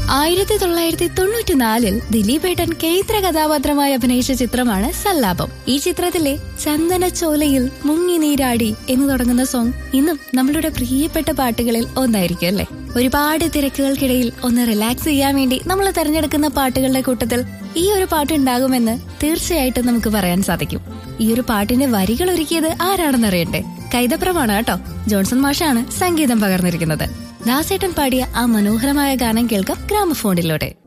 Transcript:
ആയിരത്തി തൊള്ളായിരത്തി തൊണ്ണൂറ്റിനാലിൽ ദിലീപേട്ടൻ കേന്ദ്ര കഥാപാത്രമായി അഭിനയിച്ച ചിത്രമാണ് സല്ലാപം ഈ ചിത്രത്തിലെ ചന്ദന ചോലയിൽ മുങ്ങി നീരാടി എന്ന് തുടങ്ങുന്ന സോങ് ഇന്നും നമ്മളുടെ പ്രിയപ്പെട്ട പാട്ടുകളിൽ ഒന്നായിരിക്കും അല്ലേ ഒരുപാട് തിരക്കുകൾക്കിടയിൽ ഒന്ന് റിലാക്സ് ചെയ്യാൻ വേണ്ടി നമ്മൾ തെരഞ്ഞെടുക്കുന്ന പാട്ടുകളുടെ കൂട്ടത്തിൽ ഈ ഒരു പാട്ട് ഉണ്ടാകുമെന്ന് തീർച്ചയായിട്ടും നമുക്ക് പറയാൻ സാധിക്കും ഈ ഒരു പാട്ടിന്റെ വരികൾ ഒരുക്കിയത് ആരാണെന്ന് അറിയണ്ടേ കൈതപ്രമാണ് കേട്ടോ ജോൺസൺ മാഷാണ് സംഗീതം പകർന്നിരിക്കുന്നത് ദാസേട്ടൻ പാടിയ ആ മനോഹരമായ ഗാനം കേൾക്കാം ഗ്രാമഫോണിലൂടെ